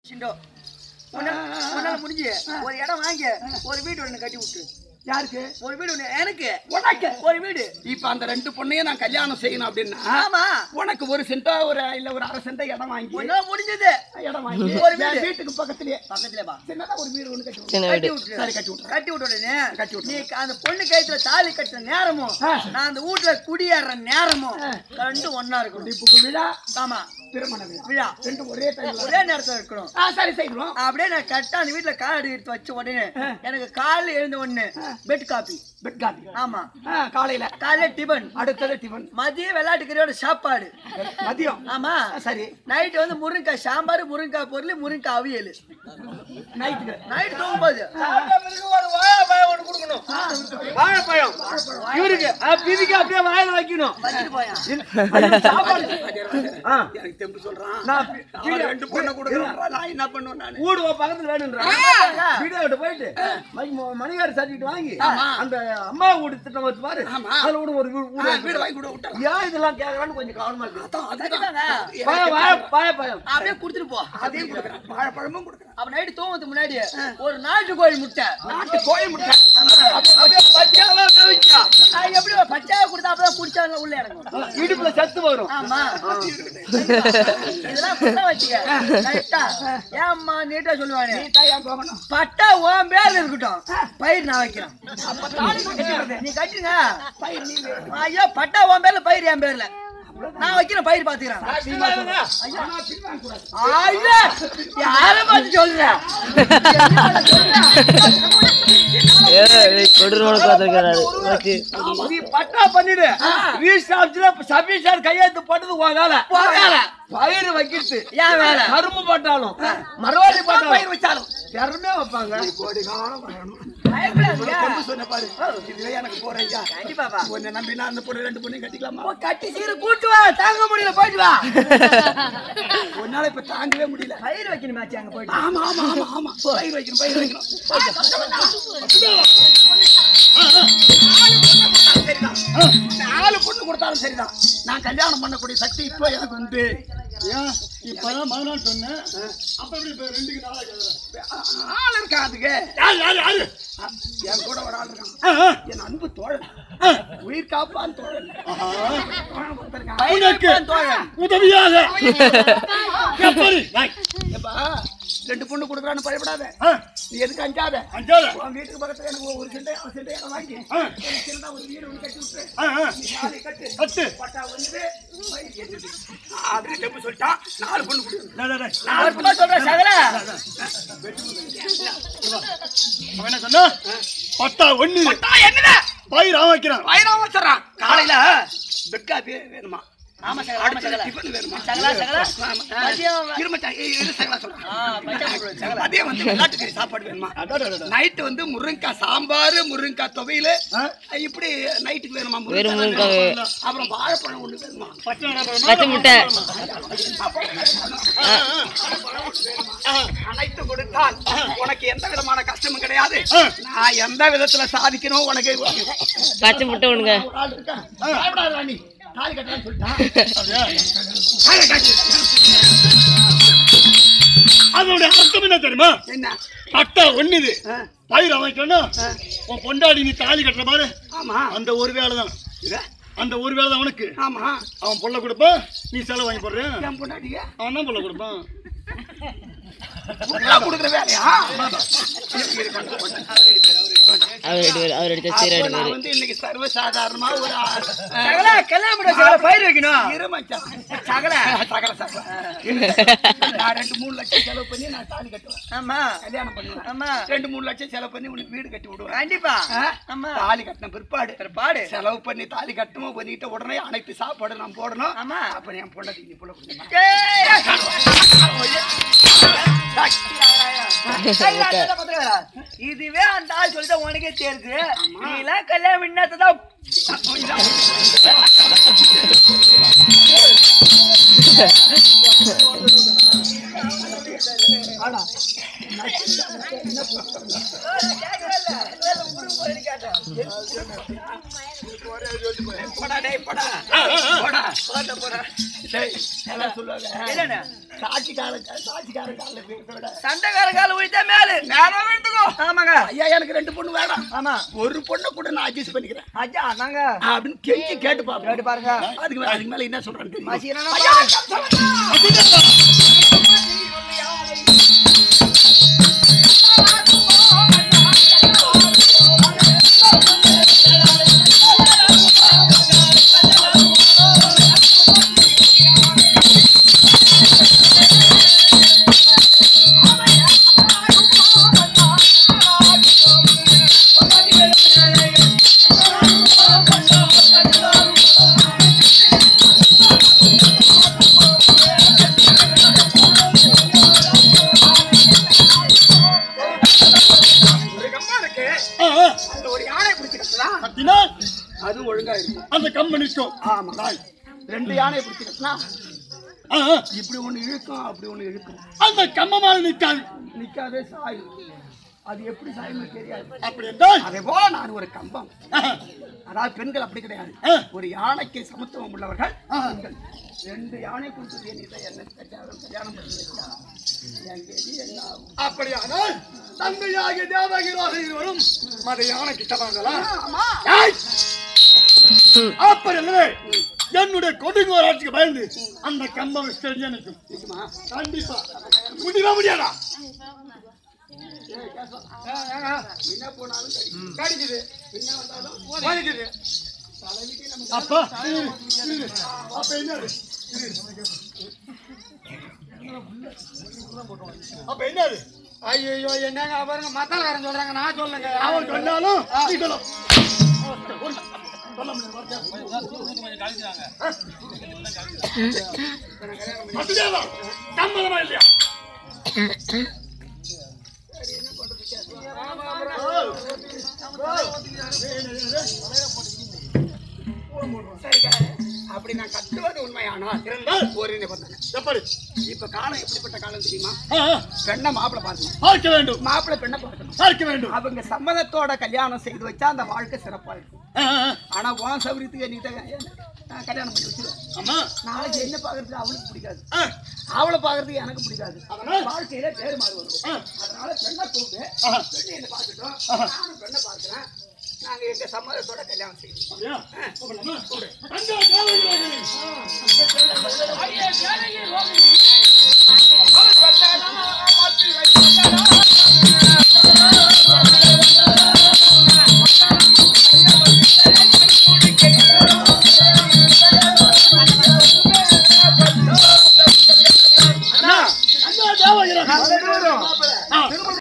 சிண்டோ உன்ன- உன்னால முடிஞ்சு ஒரு இடம் வாங்கி ஒரு வீடு ஒண்ணு கட்டி விட்டு யாருக்கு ஒரு வீடு ஒண்ணு எனக்கு உனக்கு ஒரு வீடு இப்ப அந்த ரெண்டு பொண்ணையும் நான் கல்யாணம் செய்யணும் அப்படின்னா ஆமா உனக்கு ஒரு சென்டோ ஒரு இல்ல ஒரு அரை சென்டோ இடம் வாங்கி உன்னால முடிஞ்சது இடம் வாங்கி ஒரு ஒரு வீடு. வீட்டுக்கு பக்கத்துலயே பக்கத்துல வா சின்னதா ஒரு வீடு ஒண்ணு கட்டி விடு. சின்ன கட்டி வீடு விட்டு சரி கட்டி விட்டுறேன் கட்டி விட்ட உடனே கட்டி விட்டுறேன். நீ அந்த பொண்ணு கயித்துல தாலி கட்டுற நேரமும் ஆ. நான் அந்த வீட்டுல குடியேற நேரமும் ரெண்டும் ஒண்ணா இருக்கணும் இப்ப விழா ஆமா திருமண விழா விழா ரெண்டு ஒரே டைம்ல ஒரே நேரத்துல இருக்கணும் ஆ சரி செய்யணும் அப்படியே நான் கரெக்டா அந்த வீட்டுல கால் எடுத்து வச்ச உடனே எனக்கு காலைல எழுந்த உடனே பெட் காபி பெட் காபி ஆமா ஆ காலையில காலைல டிபன் அடுத்தது டிஃபன் மதிய விளையாட்டுக்கறியோட சாப்பாடு மதியம் ஆமா ஆ, சரி நைட்டு வந்து முருங்கைக்காய் சாம்பார் முருங்கைக்காய் பொருள் முருங்கைக்காய் அவியல் நைட்டுக்கு நைட்டு தூங்கும்போது ஒரு வாழைப்பழம் ஒண்ணு கொடுக்கணும் வாழைப்பழம் இவருக்கு பிதிக்கு அப்படியே வாயில வைக்கணும் வச்சுட்டு போயா ஆ, எனக்கு தெம்பு சொல்றான் நான் பி- அவன் ரெண்டு பொண்ணை கொடுக்குறான் நான் என்ன பண்ணுவேன் நானு வீடு உன் பக்கத்துல வேணும்ன்றா வீடியோ கிட்ட போயிட்டு மை- ம- மணிகார் சர்டிபிகேட் வாங்கி அந்த அம்மா வீடு திட்டம் வச்சு பாரு ஆமா. அதுல கூட ஒரு வீடு- ஆ, வீடு வீடு வாங்கி வாங்கி கூட விட்டான் ஏன் இதெல்லாம் கேட்கறான்னு கொஞ்சம் கவனமா இருக்கு அதான் அதுதான் கட்டிட்டாங்க. பாய வாய பாய பயம் அப்படியே குடுத்துட்டு போ அதையும் கொடுக்குறேன் வாழைப்பழமும் கொடுக்குறேன் அப்ப நைட்டு தூங்குறதுக்கு முன்னாடி ஒரு நாட்டு கோழி முட்டை நாட்டு கோழி முட்டை அப்படியே பச்சையாவே வேவிச்சா. அது எப்படி பச்சையா கொடுத்தா அப்பதான் குடிச்சாங்க உள்ள இறங்கும் இடுப்புல சத்து வரும் ஆமா இதெல்லாம் குத்த வச்சுக்க கரெக்டா ஏம்மா நீட்டா சொல்லுவானே நீ தான் ஏன் போகணும் பட்டா உன் பேர்ல இருக்கட்டும் பயிர் நான் வைக்கிறேன் நீ கட்டுங்க பயிர் நீ ஐயோ பட்டா உன் பேர்ல பயிர் என் பேர்ல நான் வைக்கிறேன் பயிர் பாத்துக்கிறேன் ஆனா பின்வாங்க கூடாது ஐயா யார பார்த்து சொல்றேன் கொடூரமான பார்த்துருக்கிறாரு ஓகே நீ பட்டா பண்ணிடு ரீஸ்டாப்ஸ்ல சபீஷார் கையெழுத்து போட்டது உன் வேலை வேலை. பயிர் வைக்கிறது ஏன் வேலை கரும்பு போட்டாலும் மரவாடி பயிர் போட்டாலும் வச்சாலும் திறமே வைப்பாங்க கோடி காலம் வரணும் பயப்படாதீங்க. தெம்பு சொன்ன பாரு இதுவே எனக்கு போறேன் கண்டிப்பாப்பா உன்னை நம்பி நான் அந்த பொண்ணு ரெண்டு பொண்ணையும் கட்டிக்கலாமா ஓ, கட்டி சீரு கூட்டு வா தாங்க முடியல போயிட்டு வா உன்னால இப்ப தாங்கவே முடியல பயிர் வைக்கணுமாச்சு அங்க போயிட்டு ஆமா ஆமா ஆமா ஆமா பயிர் வைக்கணும் பயிர் வைக்கணும் சரிதான். நாலு பொண்ணு கொடுத்தாலும் சரிதான் நான் கல்யாணம் பண்ணக்கூடிய சக்தி இப்போ எனக்கு உண்டு ஏன் இப்பதான் மறுநாள் சொன்னேன் அப்ப எப்படி இப்ப ரெண்டுக்கு நாளா கேக்குறேன் ஆள் இருக்காதுங்க யாரு யாரு யாரு என் கூட ஒரு ஆள் இருக்கான் ஆ, ஆ. என் அன்பு தோழன் உயிர் காப்பான் தோழன் ஆஹா. தோழன் ஒருத்தன் பயிர் உனக்கு வைப்பான் தோழன் உதவியாக எப்படி வாய். ஏப்பா ரெண்டு பொண்ணு கொடுக்குறான்னு பயப்படாத ஆ, நீ எதுக்கு அஞ்சாத அஞ்சாத. உன் வீட்டுக்கு பக்கத்துல எனக்கு ஒரு சிண்டை ஒரு சிண்டை இடம் வாங்கி ஆ. எனக்கு சின்னதா ஒரு வீடு ஒன்று கட்டி விட்டு ஆ, ஆ. நீ தாலி கட்டு கட்டு. பட்டா வந்து பயிர் ஏத்துது. அப்படின்னு டெம்பு சொல்லிட்டான் நாலு பொண்ணு கொடுக்குறேன் டேய், டேய், டேய். நான் சும்மா சொல்றேன் சகல அவன் என்ன சொன்னா பட்டா ஒண்ணு பட்டா என்னடா பயிர் அவன் வைக்கிறான் பயிரம் வச்சுறான் காலையில பெட்காப்பி வேணுமா ஆமா சகல ஆமா அடுத்தது சகல டிஃபன் வேணுமா சகலா சகல ஆமா. மதியம் இருமச்சா இரு சகலா சொல்றேன் ஆ பச்சை போடுறது சகல மதியம் வந்து வெள்ளாட்டுக்கறி சாப்பாடு வேணுமா அடடடடட. நைட்டு வந்து முருங்கைக்காய் சாம்பார் முருங்கைக்காய் துவையல் ஆ? இப்படி நைட்டுக்கு வேணுமா வெறும் முருங்கைக்காய் முருங்கைக்காய். வேணுமா? அப்புறம் வாழைப்பழம் ஒண்ணு வேணுமா பச்சை என்ன பண்ணணும்? பச்சை முட்டை அனைத்து கொடுத்தால் உனக்கு எந்த விதமான கஷ்டமும் கிடையாது நான் எந்த விதத்துல சாதிக்கணும் உனக்கு பச்சை முட்டை ஒண்ணுங்க ஒரு ஆள் இருக்கா பயப்படாத நீ தாலி கட்டலாம்னு சொல்லிட்டான் அப்படியா? தாலி கட்டு. அதோட அர்த்தம் என்ன தெரியுமா என்ன பட்டா ஒண்ணுது ஆ, பயிர் அவன் வைக்கணும் உன் பொண்டாடி நீ தாலி கட்டுற பாரு ஆமா அந்த ஒரு வேலை தான் இது, அந்த ஒரு வேலை தான் அவனுக்கு ஆமா அவன் பொண்ணை கொடுப்பான் நீ செலவு வாங்கி போடுறேன் என் பொண்டாட்டிங்க அவன் தான் பொண்ணை கொடுப்பான் புல்லா கொடுக்குற வேலையா அவர் ரெண்டு பேர் அவர் எடுத்த சீர அப்போ ரெண்டு நான் பேர் வந்து இன்னைக்கு சர்வசாதாரணமா ஒரு ஆ- சகல கல்யாணம் பண்ண சகல பயிர் வைக்கணும் இரு மச்சான். சகல சகல சகல நான் ரெண்டு மூணு லட்சம் செலவு பண்ணி நான் தாலி கட்டுவேன் ஆமா கல்யாணம் பண்ணுவேன் ஆமா ரெண்டு மூணு லட்சம் செலவு பண்ணி உனக்கு வீடு கட்டி விடுவேன் கண்டிப்பா ஆ? ஆமா தாலி கட்டின பிற்பாடு பிற்பாடு. செலவு பண்ணி தாலி கட்டணும் பண்ணிட்டு உடனே அனைத்து சாப்பாடு நான் போடணும் ஆமா. அப்ப என் பொண்டாட்டி நீ புள்ள கொடுக்கணும் இதுவே அந்த ஆள் சொல்லிட்டு உனக்கே தெரியுது நீ எல்லாம் கல்யாணம் பண்ணதான் போடா டேய் போடா போடா போடா போடா டேய் எல்லாம் சொல்லுவாங்க என்னண்ணே சாட்சிக்கார சாட்சிக்கார காலில் போய் சண்டைக்கார கால விழுத்தா மேல நேரம் விழுந்துக்கோ ஆமாங்க ஐயா எனக்கு ரெண்டு பொண்ணு வேணாம் ஆமா ஒரு பொண்ணை கூட நான் அட்ஜஸ்ட் பண்ணிக்கிறேன் ஐயா நாங்க அப்படின்னு கெஞ்சி கேட்டு பாப்போம் கேட்டு பாருங்க அதுக்கு மேல அதுக்கு மேல என்ன சொல்றேன் தெரியுமா? மசி என்னன்னா ஐயா, ஒரு கம்பா இருக்கு ஆ, ஆ. அதுல ஒரு யானை பிடிச்சிருக்கலாம் கத்தினால் அது ஒழுங்கா இருக்கும் அந்த கம்பெனிக்கும் ஆமா ரெண்டு யானை பிடிச்சிருக்கலாம் ஆ, ஆ. இப்படி ஒண்ணு இழுக்கும் அப்படி ஒண்ணு இழுக்கும் அந்த கம்பமான நிற்காது நிக்காதே சாயும் அது எப்படி சாயும்னு தெரியாது அப்படி என்றால் அதே போல நான் ஒரு கம்பம் ஆ, அதாவது பெண்கள் அப்படி கிடையாது ஆ. ஒரு யானைக்கு சமத்துவம் உள்ளவர்கள் ஆ. பெண்கள் ரெண்டு யானை கொடுத்து நீ தான் என்ன கல்யாணம் கல்யாணம் பண்ணி வச்சா என் கதி என்ன ஆகும் அப்படியானால் தந்தையாகிய தேவகிராக இருவரும் மத யானைக்கு சமாங்களா ஆமா அப்படி இல்லவே என்னுடைய கொடுங்கோர் ஆட்சிக்கு பயந்து அந்த கம்பம் தெரிஞ்சு நிற்கும் நிஜமா? கண்டிப்பா முடியவே முடியாதா என்ன போனாலும் சரி. கடிக்குது என்ன வந்தாலும் வலிக்குது அப்பா இரு, இரு. அப்ப என்னது இரு. அப்ப என்னது ஐயோ என்னங்க பாருங்க மத்தாலக்காரன் சொல்றாங்க நான் சொல்லுங்க அவன் சொன்னாலும் நீ சொல்லும் சொல்ல முடியாது சம்மதமா இல்லையா சரிங்க அப்படி நான் கட்டுவது உண்மையானால் இருந்தால் ஒரு நிபந்தனை எப்படி இப்ப காலம் எப்படிப்பட்ட காலம் தெரியுமா ஆ, ஆ, பெண்ணை மாப்பிளை பார்க்கணும் பார்க்க வேண்டும் மாப்பிளை பெண்ணை பார்க்கணும் பார்க்க வேண்டும் அவங்க சம்மதத்தோட கல்யாணம் செய்து வச்சா அந்த வாழ்க்கை சிறப்பா இருக்கும் ஆ, ஆ, ஆனா உன் சௌரியத்துக்கு என்கிட்ட நான் கல்யாணம் பண்ணி வச்சிருவேன் ஆமா நாளைக்கு என்ன பாக்குறது அவளுக்கு பிடிக்காது ஆ, அவளை பாக்குறதுக்கு எனக்கு பிடிக்காது அதனால்? வாழ்க்கையில பேர் மாறி வரும் ஆ. அதனால பெண்ணை கூப்பிட்டு ஆஹா. பெண்ணை என்ன பார்த்துட்டோம் நானும் பெண்ணை பார்க்கிறேன் நாங்க எங்க சம்மதத்தோட கல்யாணம் செய்வோம் அப்படியா? கூப்பிடலாமா? கூப்பிடு. அங்கே தேவகிராகி. அண்ணா, அங்கே தேவகிராகி. ஆ.